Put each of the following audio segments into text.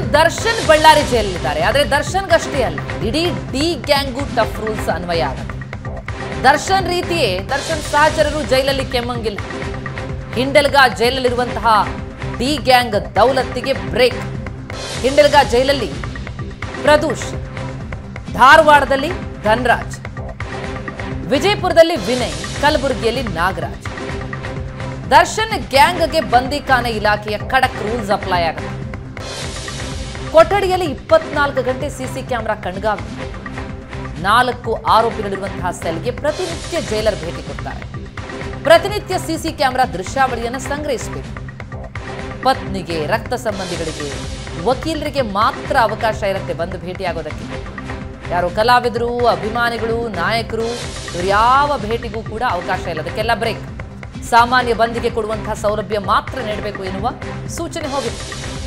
ದರ್ಶನ್ ಬಳ್ಳಾರಿ ಜೈಲಿದ್ದಾರೆ ಆದರೆ ದರ್ಶನ್ಗಷ್ಟೇ ಅಲ್ಲ ಇಡೀ ಡಿ ಗ್ಯಾಂಗು ಟಫ್ ರೂಲ್ಸ್ ಅನ್ವಯ ಆಗುತ್ತೆ ದರ್ಶನ್ ರೀತಿಯೇ ದರ್ಶನ್ ಸಹಚರರು ಜೈಲಲ್ಲಿ ಕೆಮ್ಮಂಗಿಲ್ಲ ಹಿಂಡಲ್ಗಾ ಜೈಲಲ್ಲಿರುವಂತಹ ಡಿ ಗ್ಯಾಂಗ್ ದೌಲತ್ತಿಗೆ ಬ್ರೇಕ್ ಹಿಂಡಲ್ಗಾ ಜೈಲಲ್ಲಿ ಪ್ರದೂಷ್ ಧಾರವಾಡದಲ್ಲಿ ಧನ್ರಾಜ್ ವಿಜಯಪುರದಲ್ಲಿ ವಿನಯ್ ಕಲಬುರಗಿಯಲ್ಲಿ ನಾಗರಾಜ್ ದರ್ಶನ್ ಗ್ಯಾಂಗ್ಗೆ ಬಂದಿಖಾನೆ ಇಲಾಖೆಯ ಖಡಕ್ ರೂಲ್ಸ್ ಅಪ್ಲೈ ಆಗುತ್ತೆ ಕೊಠಡಿಯಲ್ಲಿ ಇಪ್ಪತ್ನಾಲ್ಕು ಗಂಟೆ ಸಿಸಿ ಕ್ಯಾಮೆರಾ ಕಣ್ಗಾವಲು ನಾಲ್ಕು ಆರೋಪಿಗಳಿರುವಂತಹ ಸೆಲ್ಗೆ ಪ್ರತಿನಿತ್ಯ ಜೈಲರ್ ಭೇಟಿ ಕೊಡ್ತಾರೆ ಪ್ರತಿನಿತ್ಯ ಸಿಸಿ ಕ್ಯಾಮೆರಾ ದೃಶ್ಯಾವಳಿಯನ್ನು ಸಂಗ್ರಹಿಸಬೇಕು ಪತ್ನಿಗೆ ರಕ್ತ ಸಂಬಂಧಿಗಳಿಗೆ ವಕೀಲರಿಗೆ ಮಾತ್ರ ಅವಕಾಶ ಇರುತ್ತೆ ಬಂದು ಭೇಟಿಯಾಗೋದಕ್ಕೆ ಯಾರು ಕಲಾವಿದರು ಅಭಿಮಾನಿಗಳು ನಾಯಕರು ಇವರು ಯಾವ ಭೇಟಿಗೂ ಕೂಡ ಅವಕಾಶ ಇಲ್ಲ ಅದಕ್ಕೆಲ್ಲ ಬ್ರೇಕ್ ಸಾಮಾನ್ಯ ಬಂದಿಗೆ ಕೊಡುವಂತಹ ಸೌಲಭ್ಯ ಮಾತ್ರ ನೀಡಬೇಕು ಎನ್ನುವ ಸೂಚನೆ ಹೋಗಿದೆ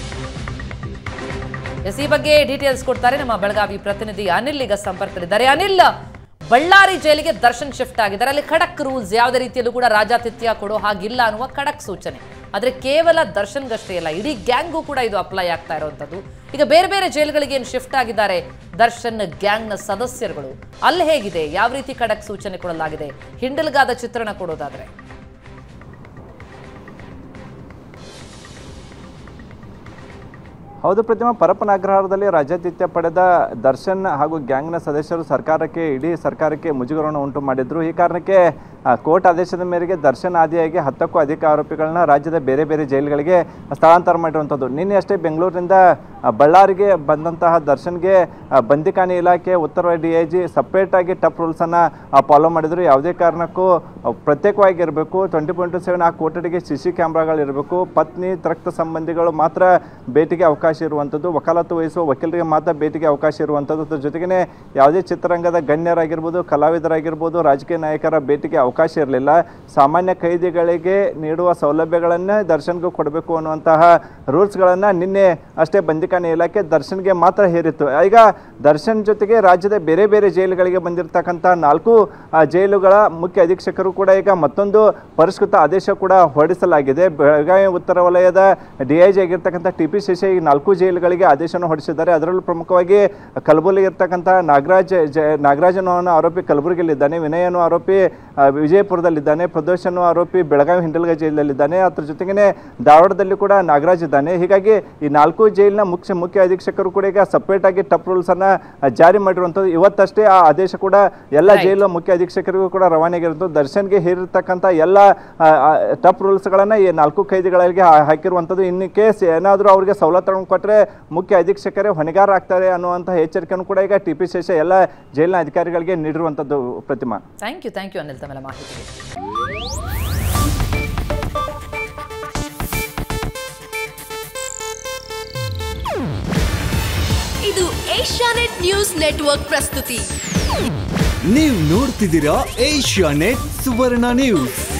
ಎಸ್ ಈ ಬಗ್ಗೆ ಡೀಟೇಲ್ಸ್ ಕೊಡ್ತಾರೆ ನಮ್ಮ ಬೆಳಗಾವಿ ಪ್ರತಿನಿಧಿ ಅನಿಲ್ ಈಗ ಸಂಪರ್ಕದಲ್ಲಿದ್ದಾರೆ ಅನಿಲ್ ಬಳ್ಳಾರಿ ಜೈಲಿಗೆ ದರ್ಶನ್ ಶಿಫ್ಟ್ ಆಗಿದ್ದಾರೆ ಅಲ್ಲಿ ಖಡಕ್ ರೂಲ್ಸ್ ಯಾವುದೇ ರೀತಿಯಲ್ಲೂ ಕೂಡ ರಾಜಾತಿಥ್ಯ ಕೊಡೋ ಹಾಗಿಲ್ಲ ಅನ್ನುವ ಖಡಕ್ ಸೂಚನೆ ಆದರೆ ಕೇವಲ ದರ್ಶನ್ಗಷ್ಟೇ ಅಲ್ಲ ಇಡೀ ಗ್ಯಾಂಗ್ಗೂ ಕೂಡ ಇದು ಅಪ್ಲೈ ಆಗ್ತಾ ಇರುವಂಥದ್ದು ಈಗ ಬೇರೆ ಬೇರೆ ಜೈಲುಗಳಿಗೆ ಏನು ಶಿಫ್ಟ್ ಆಗಿದ್ದಾರೆ ದರ್ಶನ್ ಗ್ಯಾಂಗ್ನ ಸದಸ್ಯರುಗಳು ಅಲ್ಲಿ ಹೇಗಿದೆ ಯಾವ ರೀತಿ ಖಡಕ್ ಸೂಚನೆ ಕೊಡಲಾಗಿದೆ ಹಿಂಡಲ್ಗಾದ ಚಿತ್ರಣ ಕೊಡೋದಾದ್ರೆ ಹೌದು ಪ್ರತಿಮಾ ಪರಪ್ಪನ ಅಗ್ರಹಾರದಲ್ಲಿ ರಾಜ್ಯಾತಿಥ್ಯ ಪಡೆದ ದರ್ಶನ್ ಹಾಗೂ ಗ್ಯಾಂಗ್ನ ಸದಸ್ಯರು ಸರ್ಕಾರಕ್ಕೆ ಇಡೀ ಸರ್ಕಾರಕ್ಕೆ ಮುಜುಗರವನ್ನು ಉಂಟು ಮಾಡಿದ್ರು ಈ ಕಾರಣಕ್ಕೆ ಆ, ಕೋರ್ಟ್ ಆದೇಶದ ಮೇರೆಗೆ ದರ್ಶನ್ ಆದಿಯಾಗಿ ಹತ್ತಕ್ಕೂ ಅಧಿಕ ಆರೋಪಿಗಳನ್ನ ರಾಜ್ಯದ ಬೇರೆ ಬೇರೆ ಜೈಲುಗಳಿಗೆ ಸ್ಥಳಾಂತರ ಮಾಡಿರುವಂಥದ್ದು ನಿನ್ನೆ ಅಷ್ಟೇ ಬೆಂಗಳೂರಿನಿಂದ ಆ, ಬಳ್ಳಾರಿಗೆ ಬಂದಂತಹ ದರ್ಶನ್ಗೆ ಆ, ಬಂದಿಖಾನೆ ಇಲಾಖೆ ಉತ್ತರ ಡಿ ಐ ಜಿ ಸಪ್ರೇಟಾಗಿ ಟಫ್ ರೂಲ್ಸನ್ನು ಫಾಲೋ ಮಾಡಿದ್ರು ಯಾವುದೇ ಕಾರಣಕ್ಕೂ ಆ, ಪ್ರತ್ಯೇಕವಾಗಿ ಇರಬೇಕು ಟ್ವೆಂಟಿ ಪಾಯಿಂಟ್ ಸೆವೆನ್ ಆ ಕೊಠಡಿಗೆ ಸಿ ಸಿ ಕ್ಯಾಮ್ರಾಗಳಿರಬೇಕು ಪತ್ನಿ ರಕ್ತ ಸಂಬಂಧಿಗಳು ಮಾತ್ರ ಭೇಟಿಗೆ ಅವಕಾಶ ಇರುವಂಥದ್ದು ವಕಾಲತ್ತು ವಹಿಸುವ ವಕೀಲರಿಗೆ ಮಾತ್ರ ಭೇಟಿಗೆ ಅವಕಾಶ ಇರುವಂಥದ್ದು ಅದ್ರ ಜೊತೆಗೇ ಯಾವುದೇ ಚಿತ್ರರಂಗದ ಗಣ್ಯರಾಗಿರ್ಬೋದು ಕಲಾವಿದರಾಗಿರ್ಬೋದು ರಾಜಕೀಯ ನಾಯಕರ ಭೇಟಿಗೆ ಅವಕಾಶ ಇರಲಿಲ್ಲ ಸಾಮಾನ್ಯ ಖೈದಿಗಳಿಗೆ ನೀಡುವ ಸೌಲಭ್ಯಗಳನ್ನೇ ದರ್ಶನ್ಗೂ ಕೊಡಬೇಕು ಅನ್ನುವಂತಹ ರೂಲ್ಸ್ಗಳನ್ನು ನಿನ್ನೆ ಅಷ್ಟೇ ಬಂದಿಖಾನೆ ಇಲಾಖೆ ದರ್ಶನ್ಗೆ ಮಾತ್ರ ಹೇರಿತ್ತು ಈಗ ದರ್ಶನ್ ಜೊತೆಗೆ ರಾಜ್ಯದ ಬೇರೆ ಬೇರೆ ಜೈಲುಗಳಿಗೆ ಬಂದಿರತಕ್ಕಂಥ ನಾಲ್ಕು ಆ, ಜೈಲುಗಳ ಮುಖ್ಯ ಅಧೀಕ್ಷಕರು ಕೂಡ ಈಗ ಮತ್ತೊಂದು ಪರಿಷ್ಕೃತ ಆದೇಶ ಕೂಡ ಹೊರಡಿಸಲಾಗಿದೆ ಬೆಳಗಾವಿ ಉತ್ತರ ವಲಯದ ಡಿ ಐ ಜಿ ಆಗಿರ್ತಕ್ಕಂಥ ಟಿ ಪಿ ಶೇಷ ಈ ನಾಲ್ಕು ಜೈಲುಗಳಿಗೆ ಆದೇಶವನ್ನು ಹೊರಡಿಸಿದ್ದಾರೆ ಅದರಲ್ಲೂ ಪ್ರಮುಖವಾಗಿ ಕಲಬುರಗಿ ಇರ್ತಕ್ಕಂಥ ನಾಗರಾಜ್ ಜ ನಾಗರಾಜ್ ಅನ್ನೋ ಆರೋಪಿ ಕಲಬುರಗಿಯಲ್ಲಿದ್ದಾನೆ ವಿನಯ್ ಅನ್ನೋ ಆರೋಪಿ ಆ, ವಿಜಯಪುರದಲ್ಲಿದ್ದಾನೆ ಪ್ರದೋಷ್ ಅನ್ನೋ ಆರೋಪಿ ಬೆಳಗಾವಿ ಹಿಂಡಲ್ಗ ಜೈಲಲ್ಲಿದ್ದಾನೆ ಅದ್ರ ಜೊತೆಗೇ ಧಾರವಾಡದಲ್ಲಿ ಕೂಡ ನಾಗರಾಜ್ ಇದ್ದಾನೆ ಹೀಗಾಗಿ ಈ ನಾಲ್ಕು ಜೈಲಿನ ಮುಖ್ಯ ಮುಖ್ಯ ಅಧೀಕ್ಷಕರು ಕೂಡ ಈಗ ಸಪ್ರೇಟ್ ಆಗಿ ಟಫ್ ರೂಲ್ಸ್ ಅನ್ನ ಜಾರಿ ಮಾಡಿರುವಂಥದ್ದು ಇವತ್ತಷ್ಟೇ ಆ ಆದೇಶ ಕೂಡ ಎಲ್ಲ Right. ಜೈಲು ಮುಖ್ಯ ಅಧೀಕ್ಷಕರಿಗೂ ಕೂಡ ರವಾನೆಯಾಗಿರುವಂಥದ್ದು ದರ್ಶನ್ಗೆ ಹೇರಿರ್ತಕ್ಕಂಥ ಎಲ್ಲ ಟಫ್ ರೂಲ್ಸ್ಗಳನ್ನು ಈ ನಾಲ್ಕು ಖೈದಿಗಳಿಗೆ ಹಾ- ಹಾಕಿರುವಂಥದ್ದು ಇನ್ ಕೇಸ್ ಏನಾದರೂ ಅವರಿಗೆ ಸವಲತ್ತುಗಳನ್ನು ಕೊಟ್ಟರೆ ಮುಖ್ಯ ಅಧೀಕ್ಷಕರೇ ಹೊಣೆಗಾರ ಆಗ್ತಾರೆ ಅನ್ನುವಂಥ ಎಚ್ಚರಿಕೆಯನ್ನು ಕೂಡ ಈಗ ಟಿ ಪಿ ಶೇಷ ಎಲ್ಲ ಜೈಲಿನ ಅಧಿಕಾರಿಗಳಿಗೆ ನೀಡಿರುವಂಥದ್ದು Pratima thank you thank you Anil ತಮ್ಮೆಲ್ಲ ಮಾಹಿತಿಗೆ ಇದು ಏಷ್ಯಾನೆಟ್ ನ್ಯೂಸ್ ನೆಟ್ವರ್ಕ್ ಪ್ರಸ್ತುತಿ ನೀವು ನೋಡ್ತಿದ್ದೀರಾ ಏಷ್ಯಾ ನೆಟ್ ಸುವರ್ಣ ನ್ಯೂಸ್